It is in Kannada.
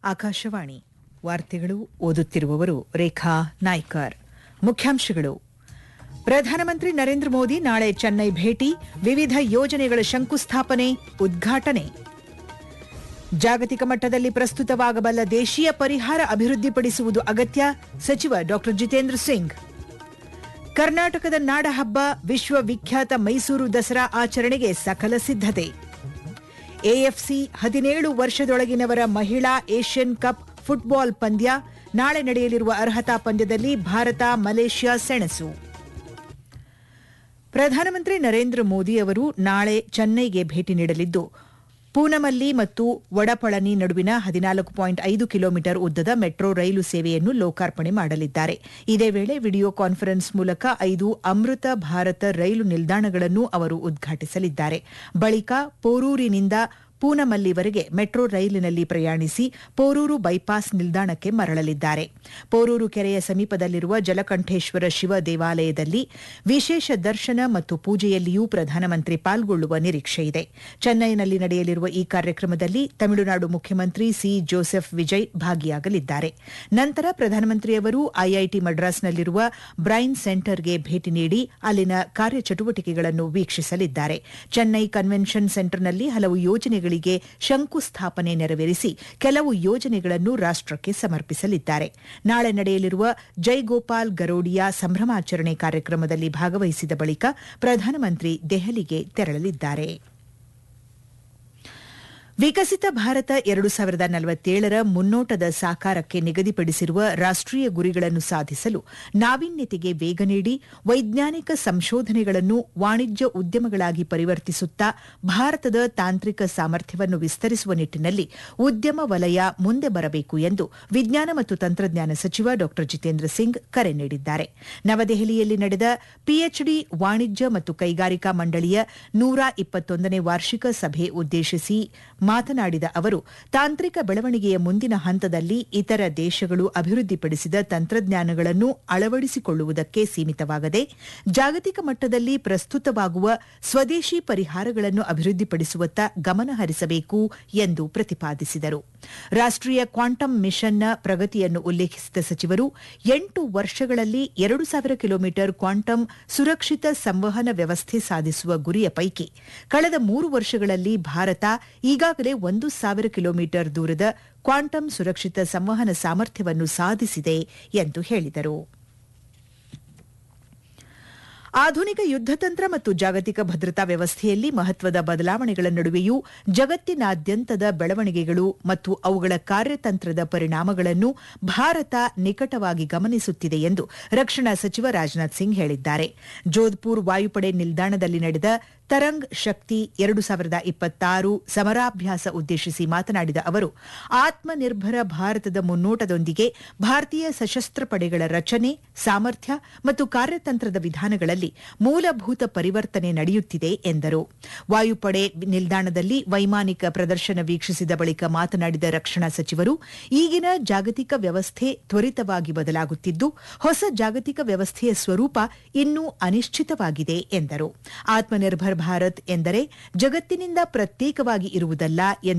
ಆಕಾಶವಾಣಿ ವಾರ್ತೆಗಳು ಓದುತ್ತಿರುವವರು ರೇಖಾ ನಾಯ್ಕರ್ ಮುಖ್ಯಾಂಶಗಳು ಪ್ರಧಾನಮಂತ್ರಿ ನರೇಂದ್ರ ಮೋದಿ ನಾಳೆ ಚೆನ್ನೈ ಭೇಟಿ ವಿವಿಧ ಯೋಜನೆಗಳ ಶಂಕುಸ್ಥಾಪನೆ ಉದ್ಘಾಟನೆ ಜಾಗತಿಕ ಮಟ್ಟದಲ್ಲಿ ಪ್ರಸ್ತುತವಾಗಬಲ್ಲ ದೇಶೀಯ ಪರಿಹಾರ ಅಭಿವೃದ್ಧಿಪಡಿಸುವುದು ಅಗತ್ಯ ಸಚಿವ ಡಾ ಜಿತೇಂದ್ರ ಸಿಂಗ್ ಕರ್ನಾಟಕದ ನಾಡಹಬ್ಬ ವಿಶ್ವವಿಖ್ಯಾತ ಮೈಸೂರು ದಸರಾ ಆಚರಣೆಗೆ ಸಕಲ ಸಿದ್ಧತೆ ಎಎಫ್ಸಿ ಹದಿನೇಳು ವರ್ಷದೊಳಗಿನವರ ಮಹಿಳಾ ಏಷ್ಯನ್ ಕಪ್ ಫುಟ್ಬಾಲ್ ಪಂದ್ಯ ನಾಳೆ ನಡೆಯಲಿರುವ ಅರ್ಹತಾ ಪಂದ್ಯದಲ್ಲಿ ಭಾರತ ಮಲೇಷ್ಯಾ ಸೆಣಸು ಪ್ರಧಾನಮಂತ್ರಿ ನರೇಂದ್ರ ಮೋದಿ ಅವರು ನಾಳೆ ಚೆನ್ನೈಗೆ ಭೇಟಿ ನೀಡಲಿದ್ದು ಪೂನಮಲ್ಲಿ ಮತ್ತು ವಡಪಳನಿ ನಡುವಿನ ಹದಿನಾಲ್ಕು ಪಾಯಿಂಟ್ ಐದು ಕಿಲೋಮೀಟರ್ ಉದ್ದದ ಮೆಟ್ರೋ ರೈಲು ಸೇವೆಯನ್ನು ಲೋಕಾರ್ಪಣೆ ಮಾಡಲಿದ್ದಾರೆ ಇದೇ ವೇಳೆ ವಿಡಿಯೋ ಕಾನ್ಫರೆನ್ಸ್ ಮೂಲಕ ಐದು ಅಮೃತ ಭಾರತ ರೈಲು ನಿಲ್ದಾಣಗಳನ್ನು ಅವರು ಉದ್ಘಾಟಿಸಲಿದ್ದಾರೆ ಬಳಿಕ ಪೋರೂರಿನಿಂದ ಪೂನಮಲ್ಲಿವರೆಗೆ ಮೆಟ್ರೋ ರೈಲಿನಲ್ಲಿ ಪ್ರಯಾಣಿಸಿ ಪೋರೂರು ಬೈಪಾಸ್ ನಿಲ್ದಾಣಕ್ಕೆ ಮರಳಲಿದ್ದಾರೆ ಪೋರೂರು ಕೆರೆಯ ಸಮೀಪದಲ್ಲಿರುವ ಜಲಕಂಠೇಶ್ವರ ಶಿವ ದೇವಾಲಯದಲ್ಲಿ ವಿಶೇಷ ದರ್ಶನ ಮತ್ತು ಪೂಜೆಯಲ್ಲಿಯೂ ಪ್ರಧಾನಮಂತ್ರಿ ಪಾಲ್ಗೊಳ್ಳುವ ನಿರೀಕ್ಷೆಯಿದೆ ಚೆನ್ನೈನಲ್ಲಿ ನಡೆಯಲಿರುವ ಈ ಕಾರ್ಯಕ್ರಮದಲ್ಲಿ ತಮಿಳುನಾಡು ಮುಖ್ಯಮಂತ್ರಿ ಸಿ ಜೋಸೆಫ್ ವಿಜಯ್ ಭಾಗಿಯಾಗಲಿದ್ದಾರೆ ನಂತರ ಪ್ರಧಾನಮಂತ್ರಿಯವರು ಐಐಟಿ ಮಡ್ರಾಸ್ನಲ್ಲಿರುವ ಬ್ರೈನ್ ಸೆಂಟರ್ಗೆ ಭೇಟಿ ನೀಡಿ ಅಲ್ಲಿನ ಕಾರ್ಯಚಟುವಟಿಕೆಗಳನ್ನು ವೀಕ್ಷಿಸಲಿದ್ದಾರೆ ಚೆನ್ನೈ ಕನ್ವೆನ್ಷನ್ ಸೆಂಟರ್ನಲ್ಲಿ ಹಲವು ಯೋಜನೆಗಳಿಗೆ ಶಂಕುಸ್ಥಾಪನೆ ನೆರವೇರಿಸಿ ಕೆಲವು ಯೋಜನೆಗಳನ್ನು ರಾಷ್ಟಕ್ಕೆ ಸಮರ್ಪಿಸಲಿದ್ದಾರೆ ನಾಳೆ ನಡೆಯಲಿರುವ ಜೈಗೋಪಾಲ್ ಗರೋಡಿಯಾ ಸಂಭ್ರಮಾಚರಣೆ ಕಾರ್ಯಕ್ರಮದಲ್ಲಿ ಭಾಗವಹಿಸಿದ ಬಳಿಕ ಪ್ರಧಾನಮಂತ್ರಿ ದೆಹಲಿಗೆ ತೆರಳಲಿದ್ದಾರೆ ವಿಕಸಿತ ಭಾರತ ಎರಡು ಸಾವಿರದ ನಲವತ್ತೇಳರ ಮುನ್ನೋಟದ ಸಾಕಾರಕ್ಕೆ ನಿಗದಿಪಡಿಸಿರುವ ರಾಷ್ಟೀಯ ಗುರಿಗಳನ್ನು ಸಾಧಿಸಲು ನಾವೀನ್ಯತೆಗೆ ವೇಗ ನೀಡಿ ವೈಜ್ಞಾನಿಕ ಸಂಶೋಧನೆಗಳನ್ನು ವಾಣಿಜ್ಯ ಉದ್ಯಮಗಳಾಗಿ ಪರಿವರ್ತಿಸುತ್ತಾ ಭಾರತದ ತಾಂತ್ರಿಕ ಸಾಮರ್ಥ್ಯವನ್ನು ವಿಸ್ತರಿಸುವ ನಿಟ್ಟಿನಲ್ಲಿ ಉದ್ಯಮ ವಲಯ ಮುಂದೆ ಬರಬೇಕು ಎಂದು ವಿಜ್ಞಾನ ಮತ್ತು ತಂತ್ರಜ್ಞಾನ ಸಚಿವ ಡಾ ಜಿತೇಂದ್ರ ಸಿಂಗ್ ಕರೆ ನೀಡಿದ್ದಾರೆ ನವದೆಹಲಿಯಲ್ಲಿ ನಡೆದ ಪಿಎಚ್ಡಿ ವಾಣಿಜ್ಯ ಮತ್ತು ಕೈಗಾರಿಕಾ ಮಂಡಳಿಯ ನೂರ ಇಪ್ಪತ್ತೊಂದನೇ ವಾರ್ಷಿಕ ಸಭೆ ಉದ್ದೇಶಿಸಿ ಮಾತನಾಡಿದ ಅವರು ತಾಂತ್ರಿಕ ಬೆಳವಣಿಗೆಯ ಮುಂದಿನ ಹಂತದಲ್ಲಿ ಇತರ ದೇಶಗಳು ಅಭಿವೃದ್ಧಿಪಡಿಸಿದ ತಂತ್ರಜ್ಞಾನಗಳನ್ನು ಅಳವಡಿಸಿಕೊಳ್ಳುವುದಕ್ಕೆ ಸೀಮಿತವಾಗದೆ ಜಾಗತಿಕ ಮಟ್ಟದಲ್ಲಿ ಪ್ರಸ್ತುತವಾಗುವ ಸ್ವದೇಶಿ ಪರಿಹಾರಗಳನ್ನು ಅಭಿವೃದ್ಧಿಪಡಿಸುವತ್ತ ಗಮನ ಹರಿಸಬೇಕು ಎಂದು ಪ್ರತಿಪಾದಿಸಿದರು ರಾಷ್ಟೀಯ ಕ್ವಾಂಟಮ್ ಮಿಷನ್ನ ಪ್ರಗತಿಯನ್ನು ಉಲ್ಲೇಖಿಸಿದ ಸಚಿವರು ಎಂಟು ವರ್ಷಗಳಲ್ಲಿ ಎರಡು ಸಾವಿರ ಕಿಲೋಮೀಟರ್ ಕ್ವಾಂಟಮ್ ಸುರಕ್ಷಿತ ಸಂವಹನ ವ್ಯವಸ್ಥೆ ಸಾಧಿಸುವ ಗುರಿಯ ಪೈಕಿ ಕಳೆದ ಮೂರು ವರ್ಷಗಳಲ್ಲಿ ಭಾರತ ಈಗಾಗಲೇ ಒಂದು ಸಾವಿರ ಕಿಲೋಮೀಟರ್ ದೂರದ ಕ್ವಾಂಟಮ್ ಸುರಕ್ಷಿತ ಸಂವಹನ ಸಾಮರ್ಥ್ಯವನ್ನು ಸಾಧಿಸಿದೆ ಎಂದು ಹೇಳಿದರು ಆಧುನಿಕ ಯುದ್ದತಂತ್ರ ಮತ್ತು ಜಾಗತಿಕ ಭದ್ರತಾ ವ್ಯವಸ್ಥೆಯಲ್ಲಿ ಮಹತ್ವದ ಬದಲಾವಣೆಗಳ ನಡುವೆಯೂ ಜಗತ್ತಿನಾದ್ಯಂತದ ಬೆಳವಣಿಗೆಗಳು ಮತ್ತು ಅವುಗಳ ಕಾರ್ಯತಂತ್ರದ ಪರಿಣಾಮಗಳನ್ನು ಭಾರತ ನಿಕಟವಾಗಿ ಗಮನಿಸುತ್ತಿದೆ ಎಂದು ರಕ್ಷಣಾ ಸಚಿವ ರಾಜನಾಥ್ ಸಿಂಗ್ ಹೇಳಿದ್ದಾರೆ ಜೋಧ್ಪುರ್ ವಾಯುಪಡೆ ನಿಲ್ದಾಣದಲ್ಲಿ ನಡೆದ ತರಂಗ್ ಶಕ್ತಿ ಎರಡು ಸಾವಿರದ ಇಪ್ಪತ್ತಾರು ಸಮರಾಭ್ಯಾಸ ಉದ್ದೇಶಿಸಿ ಮಾತನಾಡಿದ ಅವರು ಆತ್ಮನಿರ್ಭರ ಭಾರತದ ಮುನ್ನೋಟದೊಂದಿಗೆ ಭಾರತೀಯ ಸಶಸ್ತ್ರ ಪಡೆಗಳ ರಚನೆ ಸಾಮರ್ಥ್ಯ ಮತ್ತು ಕಾರ್ಯತಂತ್ರದ ವಿಧಾನಗಳಲ್ಲಿ ಮೂಲಭೂತ ಪರಿವರ್ತನೆ ನಡೆಯುತ್ತಿದೆ ಎಂದರು ವಾಯುಪಡೆ ನಿಲ್ದಾಣದಲ್ಲಿ ವೈಮಾನಿಕ ಪ್ರದರ್ಶನ ವೀಕ್ಷಿಸಿದ ಬಳಿಕ ಮಾತನಾಡಿದ ರಕ್ಷಣಾ ಸಚಿವರು ಈಗಿನ ಜಾಗತಿಕ ವ್ಯವಸ್ಥೆ ತ್ವರಿತವಾಗಿ ಬದಲಾಗುತ್ತಿದ್ದು ಹೊಸ ಜಾಗತಿಕ ವ್ಯವಸ್ಥೆಯ ಸ್ವರೂಪ ಇನ್ನೂ ಅನಿಶ್ಚಿತವಾಗಿದೆ ಎಂದರು ಆತ್ಮನಿರ್ಭರ್ ಭಾರತ್ ಎಂದರೆ ಜಗತ್ತಿನಿಂದ ಪ್ರತ್ಯೇಕವಾಗಿ ಇರುವುದಲ್ಲ ಎಂದು